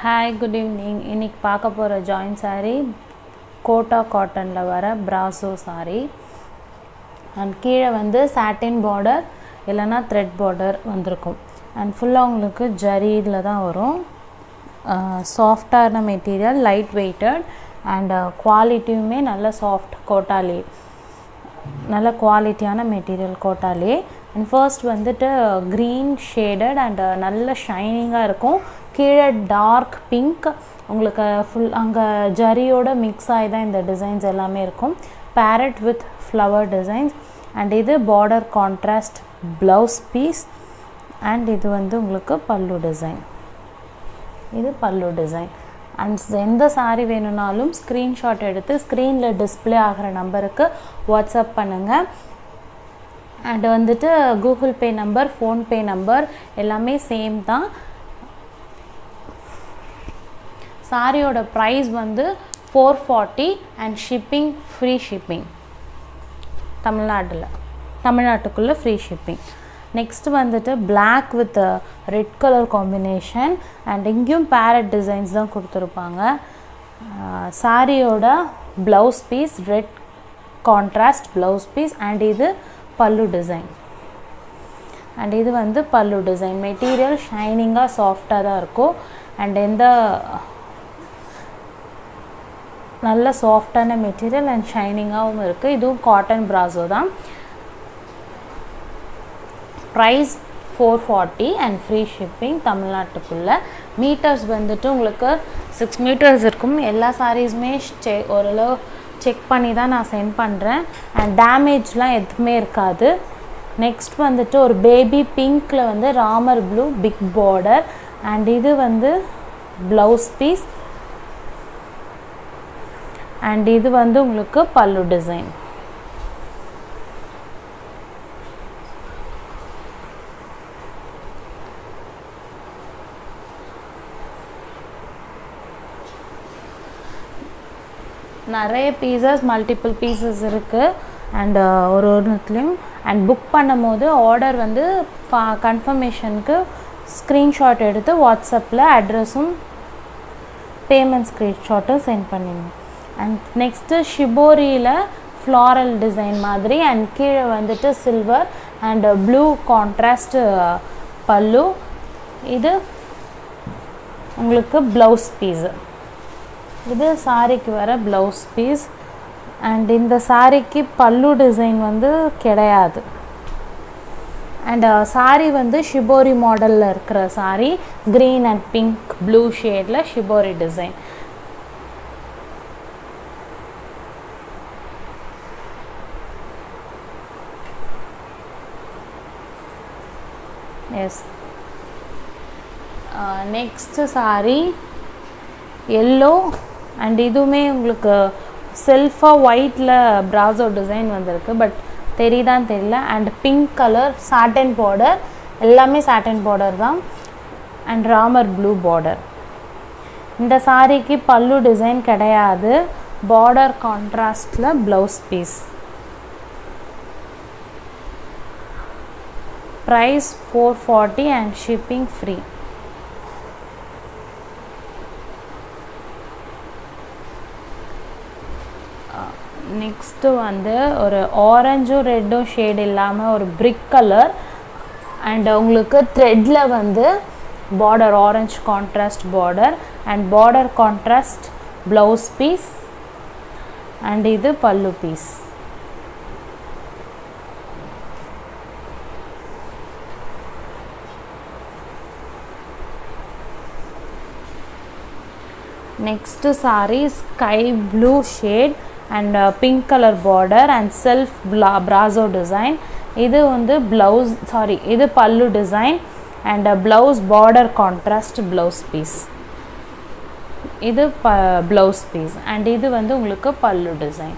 hi good evening இன்னைக்கு பார்க்க போகிற ஜாயின் saree கோட்டா காட்டனில் வர பிராசோ saree அண்ட் கீழே வந்து சாட்டின் பார்டர் இல்லைன்னா த்ரெட் பார்டர் வந்திருக்கும் அண்ட் ஃபுல்லாக உங்களுக்கு ஜரியில் தான் வரும் சாஃப்டான மெட்டீரியல் லைட் வெயிட்டட் அண்ட் குவாலிட்டியுமே நல்ல சாஃப்ட் கோட்டாலே நல்ல குவாலிட்டியான மெட்டீரியல் கோட்டாலே அண்ட் ஃபர்ஸ்ட் வந்துட்டு க்ரீன் ஷேடட் அண்ட் நல்ல ஷைனிங்காக இருக்கும் கீழே டார்க் பிங்க் உங்களுக்கு ஃபுல் அங்கே ஜரியோட மிக்ஸ் ஆகி தான் இந்த டிசைன்ஸ் எல்லாமே இருக்கும் parrot with flower designs and இது border contrast blouse piece and இது வந்து உங்களுக்கு பல்லு டிசைன் இது பல்லு டிசைன் அண்ட் எந்த சாரீ வேணும்னாலும் ஸ்க்ரீன்ஷாட் எடுத்து ஸ்க்ரீனில் டிஸ்பிளே ஆகிற நம்பருக்கு வாட்ஸ்அப் பண்ணுங்கள் அண்ட் வந்துட்டு Google Pay number PhonePe number எல்லாமே சேம் தான் சாரியோட ப்ரைஸ் வந்து four forty and shipping free shipping தமிழ்நாட்டில் தமிழ்நாட்டுக்குள்ளே ஃப்ரீ ஷிப்பிங் நெக்ஸ்ட் வந்துட்டு black with red colour combination and இங்கேயும் பேரட் டிசைன்ஸ் தான் கொடுத்துருப்பாங்க சாரியோட blouse piece red contrast blouse piece and இது பல்லு டிசைன் அண்ட் இது வந்து பல்லு டிசைன் மெட்டீரியல் ஷைனிங்காக சாஃப்டாக தான் இருக்கும் அண்ட் எந்த நல்ல சாஃப்டான மெட்டீரியல் அண்ட் ஷைனிங்காகவும் இருக்குது இதுவும் காட்டன் ப்ராசோ தான் price four forty and free shipping தமிழ்நாட்டுக்குள்ளே மீட்டர்ஸ் வந்துட்டு உங்களுக்கு சிக்ஸ் மீட்டர்ஸ் இருக்கும் எல்லா சாரீஸுமே செ ஓரளவு செக் பண்ணி தான் நான் சென்ட் பண்ணுறேன் அண்ட் டேமேஜ்லாம் எதுவுமே இருக்காது நெக்ஸ்ட் வந்துட்டு ஒரு பேபி பிங்க்கில் வந்து Ramar blue big border and இது வந்து ப்ளவுஸ் பீஸ் அண்ட் இது வந்து உங்களுக்கு பல்லு டிசைன் நிறைய பீசஸ் மல்டிபிள் பீசஸ் இருக்குது அண்ட் ஒரு ஒன்றுத்துலேயும் அண்ட் புக் பண்ணும் போது ஆர்டர் வந்து கன்ஃபர்மேஷனுக்கு ஸ்க்ரீன்ஷாட் எடுத்து வாட்ஸ்அப்பில் அட்ரஸும் பேமெண்ட் ஸ்க்ரீன்ஷாட்டும் சென்ட் பண்ணிடணும் அண்ட் நெக்ஸ்ட்டு ஷிபோரியில் ஃப்ளாரல் டிசைன் மாதிரி அண்ட் கீழே வந்துட்டு சில்வர் அண்ட் ப்ளூ கான்ட்ராஸ்ட் பல்லு இது உங்களுக்கு ப்ளவுஸ் பீஸு இது சாரிக்கு வர ப்ளவுஸ் பீஸ் அண்ட் இந்த சாரிக்கு பல்லு டிசைன் வந்து கிடையாது அண்ட் சாரி வந்து ஷிபோரி மாடலில் இருக்கிற sari green and pink blue ஷேடில் shibori designs next sari yellow and இதுவுமே உங்களுக்கு செல்ஃபாக ஒயிட்டில் ப்ராசோ டிசைன் வந்திருக்கு பட் தெரியுதான்னு தெரியல and pink colour satin border எல்லாமே சாட்டன் பார்டர் தான் அண்ட் ராமர் ப்ளூ பார்டர் இந்த சாரீக்கு பல்லு டிசைன் கிடையாது பார்டர் கான்ட்ராஸ்டில் blouse piece price four forty and shipping free next வந்து ஒரு ஆரஞ்சும் ரெட்டும் ஷேட் இல்லாமல் ஒரு பிரிக் கலர் அண்ட் உங்களுக்கு த்ரெட்டில் வந்து border orange contrast border and border contrast blouse piece and இது pallu piece next sari sky blue shade and pink colour border and self ப்ளா brasso design இது வந்து ப்ளவுஸ் சாரி இது pallu design and blouse border contrast blouse piece இது ப blouse piece and இது வந்து உங்களுக்கு பல்லு டிசைன்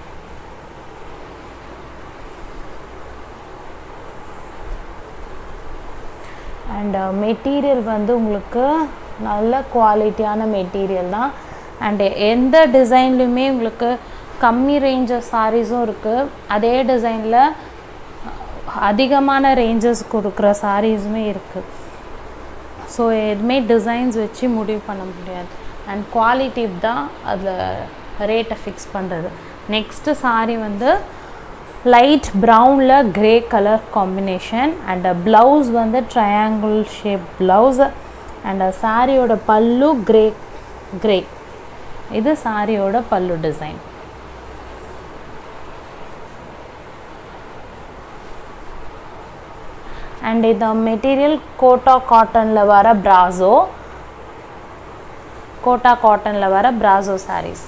அண்ட் மெட்டீரியல் வந்து உங்களுக்கு நல்ல குவாலிட்டியான மெட்டீரியல் தான் அண்டு எந்த டிசைன்லையுமே உங்களுக்கு கம்மி ரேஞ்சஸ் சாரீஸும் இருக்குது அதே டிசைனில் அதிகமான ரேஞ்சஸ் கொடுக்குற சாரீஸுமே இருக்குது ஸோ எதுவுமே டிசைன்ஸ் வச்சு முடிவு பண்ண முடியாது அண்ட் குவாலிட்டி தான் அதில் ரேட்டை ஃபிக்ஸ் பண்ணுறது நெக்ஸ்ட்டு saree வந்து லைட் ப்ரௌனில் grey colour combination and blouse வந்து ட்ரையாங்கிள் ஷேப் ப்ளவுஸ் அண்ட் சாரியோட பல்லு கிரே கிரே இது சாரியோட பல்லு டிசைன் அண்ட் இந்த மெட்டீரியல் கோட்டா காட்டனில் வர ப்ராசோ கோட்டா காட்டனில் வர ப்ராசோ sarees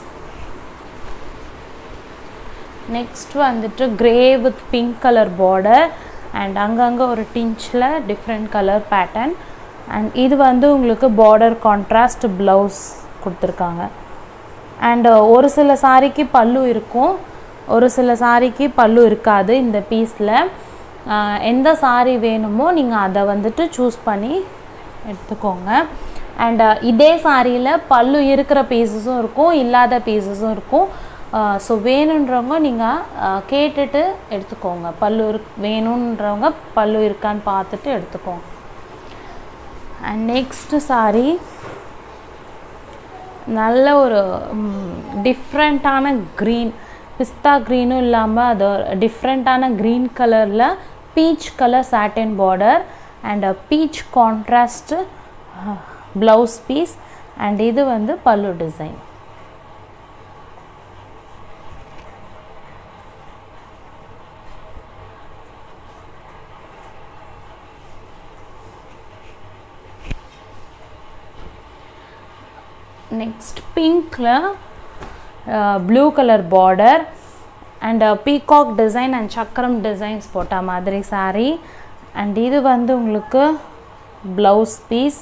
நெக்ஸ்ட் வந்துட்டு grey with pink colour border and அங்கங்கே ஒரு டிஞ்சில் டிஃப்ரெண்ட் கலர் பேட்டர்ன் அண்ட் இது வந்து உங்களுக்கு பார்டர் கான்ட்ராஸ்ட் ப்ளவுஸ் கொடுத்துருக்காங்க அண்ட் ஒரு சில சாரிக்கு பல்லு இருக்கும் ஒரு சில சாரிக்கு பல்லு இருக்காது இந்த பீஸில் எந்த சாரி வேணுமோ நீங்கள் அதை வந்துட்டு சூஸ் பண்ணி எடுத்துக்கோங்க அண்ட் இதே சாரியில் பல்லு இருக்கிற பீசஸும் இருக்கும் இல்லாத பீசஸும் இருக்கும் ஸோ வேணுன்றவங்க நீங்கள் கேட்டுட்டு எடுத்துக்கோங்க பல்லு இருக் வேணுன்றவங்க பல்லு இருக்கான்னு பார்த்துட்டு எடுத்துக்கோங்க அண்ட் நெக்ஸ்ட்டு சாரி நல்ல ஒரு டிஃப்ரெண்ட்டான க்ரீன் பிஸ்தா க்ரீனும் இல்லாமல் அது டிஃப்ரெண்ட்டான க்ரீன் கலரில் peach colour satin border and peach contrast blouse piece and இது வந்து பல்லு டிசைன் நெக்ஸ்ட் பிங்க்கில் blue colour border and peacock design and சக்கரம் டிசைன்ஸ் போட்ட மாதிரி saree அண்ட் இது வந்து உங்களுக்கு ப்ளவுஸ் பீஸ்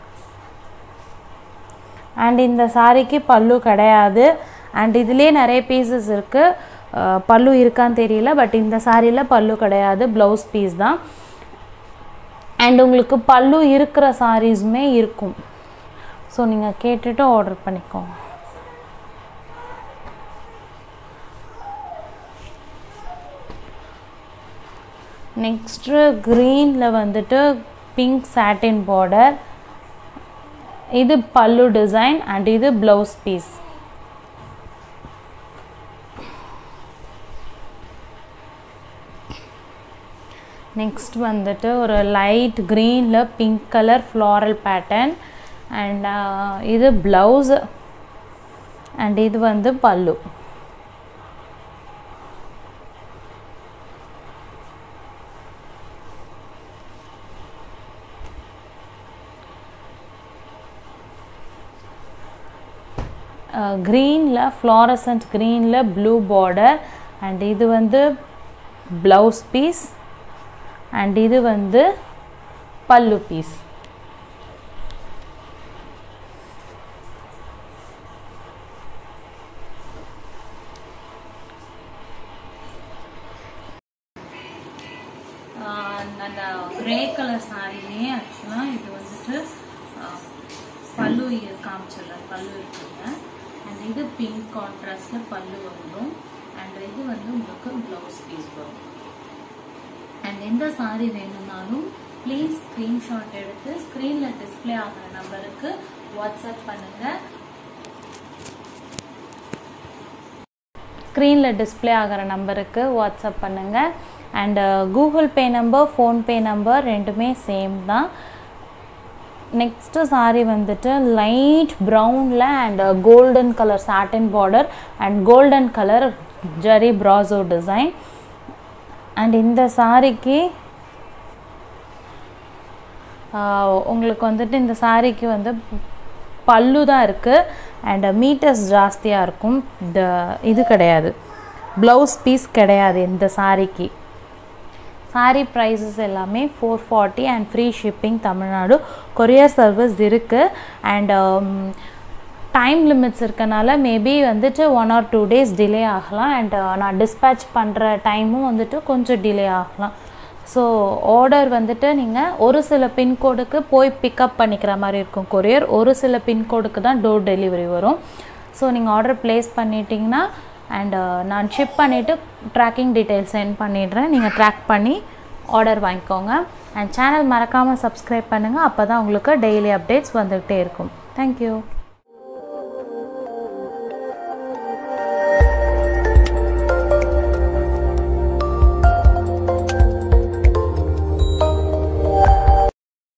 அண்ட் இந்த சாரிக்கு பல்லு கிடையாது அண்ட் இதுலேயே நிறைய பீசஸ் இருக்குது பல்லு இருக்கான்னு தெரியல பட் இந்த சாரியில் பல்லு கிடையாது ப்ளவுஸ் பீஸ் தான் அண்ட் உங்களுக்கு பல்லு இருக்கிற சாரீஸுமே இருக்கும் ஸோ நீங்கள் கேட்டுட்டு ஆர்டர் பண்ணிக்கோங்க நெக்ஸ்ட்டு க்ரீனில் வந்துட்டு பிங்க் சாட்டின் பார்டர் இது பல்லு டிசைன் அண்ட் இது ப்ளவுஸ் பீஸ் நெக்ஸ்ட் வந்துட்டு ஒரு லைட் க்ரீனில் pink colour floral pattern and இது ப்ளவுஸ் அண்ட் இது வந்து பல்லு க்ரீனில் ஃப்ளாரசன்ட் க்ரீனில் ப்ளூ பார்டர் அண்ட் இது வந்து ப்ளவுஸ் பீஸ் அண்ட் இது வந்து பல்லு பீஸ் அந்த கிரே கலர் சாரிலேயே ஆக்சுவலாக இது வந்துட்டு பல்லு காமிச்சிடுறேன் பல்லு இருக்குங்க அண்ட் இது பிங்க் கான்ட்ராஸ்டில் பல்லு வந்துடும் அண்ட் இது வந்து உங்களுக்கு ப்ளவுஸ் பீஸ் வரும் அண்ட் எந்த சாரி வேணும்னாலும் ப்ளீஸ் ஸ்க்ரீன்ஷாட் எடுத்து ஸ்க்ரீனில் டிஸ்பிளே ஆகிற நம்பருக்கு வாட்ஸ்அப் பண்ணுங்கள் ஸ்க்ரீனில் டிஸ்பிளே ஆகிற நம்பருக்கு வாட்ஸ்அப் பண்ணுங்கள் and Google Pay number PhonePe number ரெண்டுமே சேம் தான் நெக்ஸ்ட்டு சாரீ வந்துட்டு லைட் ப்ரௌனில் and golden colour satin border and golden colour zari brasso design and இந்த சாரிக்கு உங்களுக்கு வந்துட்டு இந்த சாரிக்கு வந்து பல்லு தான் இருக்குது அண்ட் மீட்டர்ஸ் ஜாஸ்தியாக இருக்கும் இந்த இது கிடையாது ப்ளவுஸ் பீஸ் கிடையாது இந்த சாரிக்கு சாரீ ப்ரைஸஸ் எல்லாமே four forty and free shipping Tamil Nadu courier service இருக்குது அண்ட் டைம் லிமிட்ஸ் இருக்கனால மேபி வந்துட்டு one or two days delay ஆகலாம் அண்ட் நான் டிஸ்பேச் பண்ணுற டைமும் வந்துட்டு கொஞ்சம் டிலே ஆகலாம் ஸோ ஆர்டர் வந்துட்டு நீங்கள் ஒரு சில பின்கோடுக்கு போய் பிக்கப் பண்ணிக்கிற மாதிரி இருக்கும் கொரியர் ஒரு சில பின்கோடுக்கு தான் டோர் டெலிவரி வரும் ஸோ நீங்கள் ஆர்டர் ப்ளேஸ் பண்ணிட்டீங்கன்னா அண்ட் நான் ஷிப் பண்ணிவிட்டு ட்ராக்கிங் டீட்டெயில்ஸ் சென்ட் பண்ணிடுறேன் நீங்கள் ட்ராக் பண்ணி ஆர்டர் வாங்கிக்கோங்க அண்ட் சேனல் மறக்காமல் சப்ஸ்கிரைப் பண்ணுங்கள் அப்போ தான் உங்களுக்கு டெய்லி அப்டேட்ஸ் வந்துகிட்டே இருக்கும் தேங்க்யூ